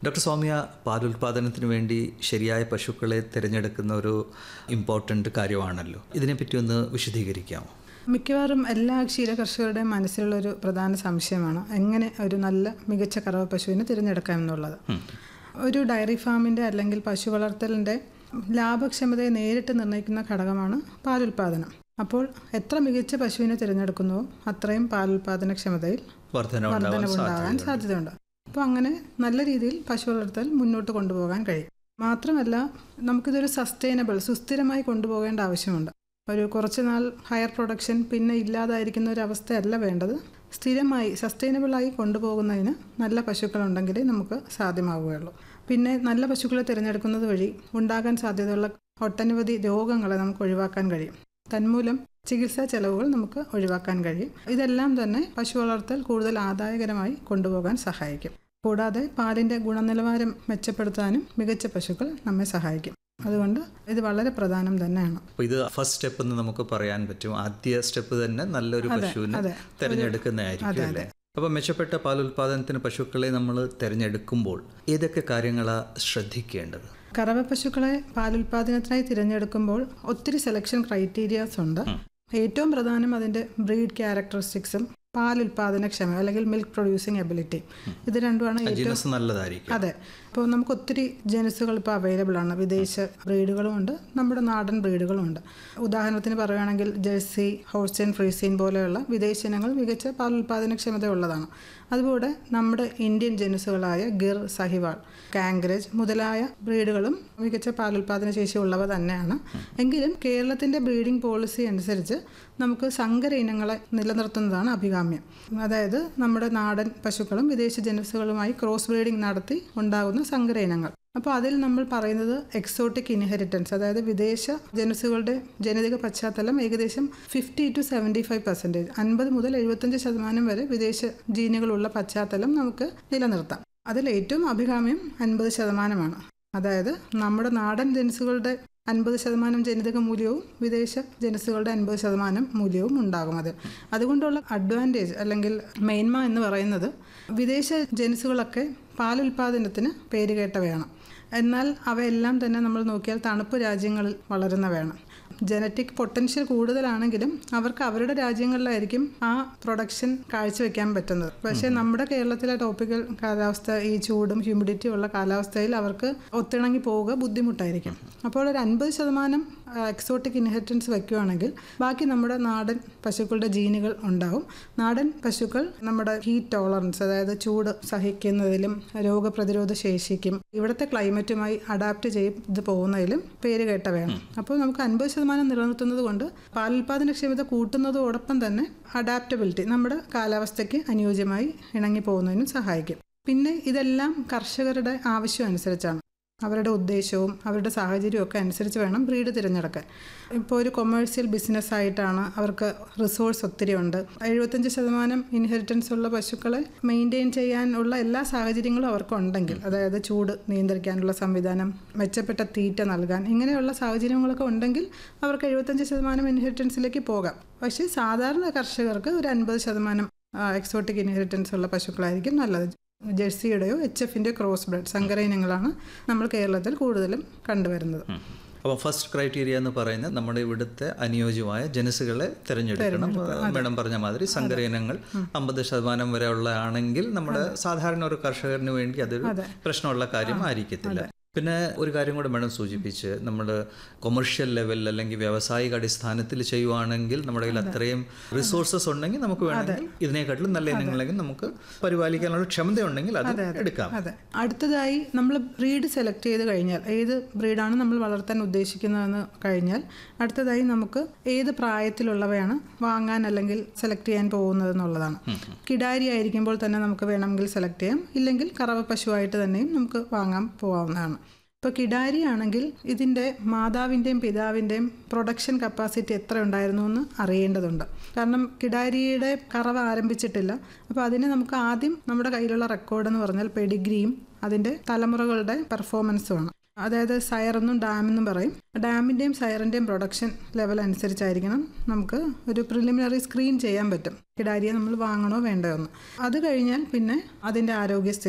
Doctor Soumya പാലുൽപാദനത്തിന് വേണ്ടി ശരിയായ പശുക്കളെ തിരഞ്ഞെടുക്കുന്ന ഒരു ഇമ്പോർട്ടൻ്റ് കാര്യമാണല്ലോ ഇതിനെപ്പറ്റി ഒന്ന് വിശദീകരിക്കാമോ മിക്കവാറും എല്ലാ ക്ഷീര കർഷകരുടെയും മനസ്സിലുള്ളൊരു പ്രധാന സംശയമാണ് എങ്ങനെ ഒരു നല്ല മികച്ച കറവ പശുവിനെ തിരഞ്ഞെടുക്കാം എന്നുള്ളത് ഒരു ഡയറി ഫാമിൻ്റെ അല്ലെങ്കിൽ പശു വളർത്തലിൻ്റെ ലാഭക്ഷമതയെ നേരിട്ട് നിർണ്ണയിക്കുന്ന ഘടകമാണ് പാലുൽപാദനം അപ്പോൾ എത്ര മികച്ച പശുവിനെ തിരഞ്ഞെടുക്കുന്നുവോ അത്രയും പാലുൽപാദനക്ഷമതയിൽ വർധന ഉണ്ടാവാൻ വർധനവുണ്ടാകാൻ സാധ്യതയുണ്ട് അപ്പോൾ അങ്ങനെ നല്ല രീതിയിൽ പശു വളർത്തൽ മുന്നോട്ട് കൊണ്ടുപോകാൻ കഴിയും മാത്രമല്ല നമുക്കിതൊരു സസ്റ്റൈനബിൾ സുസ്ഥിരമായി കൊണ്ടുപോകേണ്ട ആവശ്യമുണ്ട് ഒരു കുറച്ച് നാൾ ഹയർ പ്രൊഡക്ഷൻ പിന്നെ ഇല്ലാതായിരിക്കുന്ന ഒരു അവസ്ഥയല്ല വേണ്ടത് സ്ഥിരമായി സസ്റ്റൈനബിളായി കൊണ്ടുപോകുന്നതിന് നല്ല പശുക്കളുണ്ടെങ്കിലേ നമുക്ക് സാധ്യമാവുകയുള്ളൂ പിന്നെ നല്ല പശുക്കളെ തിരഞ്ഞെടുക്കുന്നത് വഴി ഉണ്ടാകാൻ സാധ്യതയുള്ള ഒട്ടനവധി രോഗങ്ങളെ നമുക്ക് ഒഴിവാക്കാൻ കഴിയും തന്മൂലം ചികിത്സാ ചെലവുകൾ നമുക്ക് ഒഴിവാക്കാൻ കഴിയും ഇതെല്ലാം തന്നെ പശു വളർത്തൽ കൂടുതൽ ആദായകരമായി കൊണ്ടുപോകാൻ സഹായിക്കും കൂടാതെ പാലിൻ്റെ ഗുണനിലവാരം മെച്ചപ്പെടുത്താനും മികച്ച പശുക്കൾ നമ്മെ സഹായിക്കും അതുകൊണ്ട് ഇത് വളരെ പ്രധാനം തന്നെയാണ് അപ്പോൾ ഇത് ഫസ്റ്റ് സ്റ്റെപ്പ് എന്ന് നമുക്ക് പറയാൻ പറ്റും ആദ്യ സ്റ്റെപ്പ് തന്നെ നല്ലൊരു പശുവിനെ അതെ. തിരഞ്ഞെടുക്കുന്നതായിരിക്കും അല്ലേ അപ്പോൾ മെച്ചപ്പെട്ട പാലുൽപാദനത്തിന് പശുക്കളെ നമ്മൾ തിരഞ്ഞെടുക്കുമ്പോൾ ഏതൊക്കെ കാര്യങ്ങളാണ് ശ്രദ്ധിക്കേണ്ടത് കറവ പശുക്കളെ പാലുൽപാദനത്തിനായി തിരഞ്ഞെടുക്കുമ്പോൾ ഒത്തിരി സെലക്ഷൻ ക്രൈറ്റീരിയാസ് ഉണ്ട് ഏറ്റവും പ്രധാനം അതിൻ്റെ ബ്രീഡ് ക്യാരക്ടറിസ്റ്റിക്സും പാലുൽപാദനക്ഷമ അല്ലെങ്കിൽ മിൽക്ക് പ്രൊഡ്യൂസിങ് എബിലിറ്റി ഇത് രണ്ടുമാണ് ഏറ്റവും ജീനസ് നല്ലതായിരിക്കും അതെ ഇപ്പോൾ നമുക്ക് ഒത്തിരി ജനുസുകൾ ഇപ്പോൾ അവൈലബിൾ ആണ് വിദേശ ബ്രീഡുകളും ഉണ്ട് നമ്മുടെ നാടൻ ബ്രീഡുകളും ഉണ്ട് ഉദാഹരണത്തിന് പറയുകയാണെങ്കിൽ ജേഴ്സി ഹോൾസ്റ്റൈൻ ഫ്രീസീൻ പോലെയുള്ള വിദേശ ഇനങ്ങൾ മികച്ച പാലുൽപാദനക്ഷമതയുള്ളതാണ് അതുപോലെ നമ്മുടെ ഇന്ത്യൻ ജനുസുകളായ ഗിർ സഹിവാൾ കാംഗ്രേജ് മുതലായ ബ്രീഡുകളും മികച്ച പാലുൽപാദന ശേഷിയുള്ളവ തന്നെയാണ് എങ്കിലും കേരളത്തിൻ്റെ ബ്രീഡിംഗ് പോളിസി അനുസരിച്ച് നമുക്ക് സങ്കര ഇനങ്ങളെ നിലനിർത്തുന്നതാണ് അഭികാമ്യം അതായത് നമ്മുടെ നാടൻ പശുക്കളും വിദേശ ജനുസുകളുമായി ക്രോസ് ബ്രീഡിംഗ് നടത്തി ഉണ്ടാകുന്ന സങ്കര ഇനങ്ങൾ അപ്പോൾ അതിൽ നമ്മൾ പറയുന്നത് എക്സോട്ടിക് ഇൻഹെറിറ്റൻസ് അതായത് വിദേശ ജനുസുകളുടെ ജനിതക പശ്ചാത്തലം ഏകദേശം fifty to seventy five percentage അൻപത് മുതൽ എഴുപത്തഞ്ച് ശതമാനം വരെ വിദേശ ജീനുകളുള്ള പശ്ചാത്തലം നമുക്ക് നിലനിർത്താം അതിൽ ഏറ്റവും അഭികാമ്യം അൻപത് ശതമാനമാണ് അതായത് നമ്മുടെ നാടൻ ജനുസുകളുടെ അൻപത് ശതമാനം ജനിതക മൂല്യവും വിദേശ ജനുസുകളുടെ അൻപത് ശതമാനം മൂല്യവും ഉണ്ടാകും അത് അതുകൊണ്ടുള്ള അഡ്വാൻറ്റേജ് അല്ലെങ്കിൽ മെയിൻമ എന്ന് പറയുന്നത് വിദേശ ജനുസുകളൊക്കെ പാലുൽപാദനത്തിന് പേരുകേട്ടവയാണ് എന്നാൽ അവയെല്ലാം തന്നെ നമ്മൾ നോക്കിയാൽ തണുപ്പ് രാജ്യങ്ങളിൽ വളരുന്നവയാണ് ജനറ്റിക് പൊട്ടൻഷ്യൽ കൂടുതലാണെങ്കിലും അവർക്ക് അവരുടെ രാജ്യങ്ങളിലായിരിക്കും ആ പ്രൊഡക്ഷൻ കാഴ്ചവെക്കാൻ പറ്റുന്നത് പക്ഷേ നമ്മുടെ കേരളത്തിലെ ടോപ്പിക്കൽ കാലാവസ്ഥ ഈ ചൂടും ഹ്യൂമിഡിറ്റി ഉള്ള കാലാവസ്ഥയിൽ അവർക്ക് ഒത്തിണങ്ങി പോവുക ബുദ്ധിമുട്ടായിരിക്കും അപ്പോൾ ഒരു അൻപത് ശതമാനം എക്സോട്ടിക് ഇൻഹെറിറ്റൻസ് വയ്ക്കുകയാണെങ്കിൽ ബാക്കി നമ്മുടെ നാടൻ പശുക്കളുടെ ജീനുകൾ ഉണ്ടാവും നാടൻ പശുക്കൾ നമ്മുടെ ഹീറ്റ് ടോളറൻസ് അതായത് ചൂട് സഹിക്കുന്നതിലും രോഗപ്രതിരോധ ശേഷിക്കും ഇവിടുത്തെ ക്ലൈമറ്റുമായി അഡാപ്റ്റ് ചെയ്ത് പോകുന്നതിലും പേര് കേട്ടവയാണ് അപ്പോൾ നമുക്ക് അൻപത് ശതമാനം നിലനിർത്തുന്നത് കൊണ്ട് പാലുൽപാദനക്ഷമത കൂട്ടുന്നതോടൊപ്പം തന്നെ അഡാപ്റ്റബിലിറ്റി നമ്മുടെ കാലാവസ്ഥയ്ക്ക് അനുയോജ്യമായി ഇണങ്ങി പോകുന്നതിനും സഹായിക്കും പിന്നെ ഇതെല്ലാം കർഷകരുടെ ആവശ്യം അനുസരിച്ചാണ് അവരുടെ ഉദ്ദേശവും അവരുടെ സാഹചര്യവും ഒക്കെ അനുസരിച്ച് വേണം ബ്രീഡ് തിരഞ്ഞെടുക്കാൻ ഇപ്പോൾ ഒരു കൊമേഴ്സ്യൽ ബിസിനസ് ആയിട്ടാണ് അവർക്ക് റിസോഴ്സ് ഒത്തിരി ഉണ്ട് എഴുപത്തഞ്ച് ശതമാനം ഇൻഹെറിറ്റൻസ് ഉള്ള പശുക്കളെ മെയിൻറ്റെയിൻ ചെയ്യാനുള്ള എല്ലാ സാഹചര്യങ്ങളും അവർക്കുണ്ടെങ്കിൽ അതായത് ചൂട് നിയന്ത്രിക്കാനുള്ള സംവിധാനം മെച്ചപ്പെട്ട തീറ്റ നൽകാൻ ഇങ്ങനെയുള്ള സാഹചര്യങ്ങളൊക്കെ ഉണ്ടെങ്കിൽ അവർക്ക് എഴുപത്തഞ്ച് ശതമാനം ഇൻഹെറിറ്റൻസിലേക്ക് പോകാം പക്ഷേ സാധാരണ കർഷകർക്ക് ഒരു അൻപത് ശതമാനം എക്സോട്ടിക് ഇൻഹെറിറ്റൻസ് ഉള്ള പശുക്കളായിരിക്കും നല്ലത് ജെഴ്സിയുടെയോ എച്ച് എഫിൻ്റെ ക്രോസ് ബ്രെഡ് സങ്കര ഇനങ്ങളാണ് നമ്മൾ കേരളത്തിൽ കൂടുതലും കണ്ടുവരുന്നത് അപ്പോൾ ഫസ്റ്റ് ക്രൈറ്റീരിയ എന്ന് പറയുന്നത് നമ്മുടെ ഇവിടുത്തെ അനുയോജ്യമായ ജനസുകളെ തിരഞ്ഞെടുക്കണം മേഡം പറഞ്ഞ മാതിരി സങ്കര ഇനങ്ങൾ അമ്പത് ശതമാനം വരെ ഉള്ളതാണെങ്കിൽ നമ്മുടെ സാധാരണ ഒരു കർഷകന് വേണ്ടി അതൊരു പ്രശ്നമുള്ള കാര്യം ആയിരിക്കത്തില്ല പിന്നെ ഒരു കാര്യം കൂടെ മേഡം സൂചിപ്പിച്ച് നമ്മൾ കൊമേഴ്ഷ്യൽ ലെവൽ അല്ലെങ്കിൽ വ്യാവസായിക അടിസ്ഥാനത്തിൽ ചെയ്യുവാണെങ്കിൽ നമ്മുടെ കയ്യിൽ അത്രയും റിസോഴ്സസ് ഉണ്ടെങ്കിൽ നമുക്ക് വേണമെങ്കിൽ ഇതിനെക്കാട്ടിലും നല്ല ഇനങ്ങളെങ്കിൽ നമുക്ക് പരിപാലിക്കാനുള്ള ക്ഷമത ഉണ്ടെങ്കിൽ അത് എടുക്കാം അതെ അടുത്തതായി നമ്മൾ ബ്രീഡ് സെലക്ട് ചെയ്ത് കഴിഞ്ഞാൽ ഏത് ബ്രീഡാണ് നമ്മൾ വളർത്താൻ ഉദ്ദേശിക്കുന്നതെന്ന് കഴിഞ്ഞാൽ അടുത്തതായി നമുക്ക് ഏത് പ്രായത്തിലുള്ളവയാണ് വാങ്ങാൻ അല്ലെങ്കിൽ സെലക്ട് ചെയ്യാൻ പോകുന്നത് എന്നുള്ളതാണ് കിടാരി ആയിരിക്കുമ്പോൾ തന്നെ നമുക്ക് വേണമെങ്കിൽ സെലക്ട് ചെയ്യാം ഇല്ലെങ്കിൽ കറവ പശുവായിട്ട് തന്നെയും നമുക്ക് വാങ്ങാൻ പോകാവുന്നതാണ് ഇപ്പോൾ കിടാരി ആണെങ്കിൽ ഇതിൻ്റെ മാതാവിൻ്റെയും പിതാവിൻ്റെയും പ്രൊഡക്ഷൻ കപ്പാസിറ്റി എത്ര ഉണ്ടായിരുന്നു എന്ന് അറിയേണ്ടതുണ്ട് കാരണം കിടാരിയുടെ കറവ ആരംഭിച്ചിട്ടില്ല അപ്പോൾ അതിന് നമുക്ക് ആദ്യം നമ്മുടെ കയ്യിലുള്ള റെക്കോർഡ് എന്ന് പറഞ്ഞാൽ പെഡിഗ്രിയും അതിൻ്റെ തലമുറകളുടെ പെർഫോമൻസുമാണ് അതായത് സയറെന്നും ഡാമെന്നും പറയും ഡാമിൻ്റെയും സയറിൻ്റെയും പ്രൊഡക്ഷൻ ലെവൽ അനുസരിച്ചായിരിക്കണം നമുക്ക് ഒരു പ്രിലിമിനറി സ്ക്രീൻ ചെയ്യാൻ പറ്റും കിടാരിയെ നമ്മൾ വാങ്ങണോ വേണ്ടയോ എന്ന് അത് കഴിഞ്ഞാൽ പിന്നെ അതിൻ്റെ ആരോഗ്യസ്ഥിതി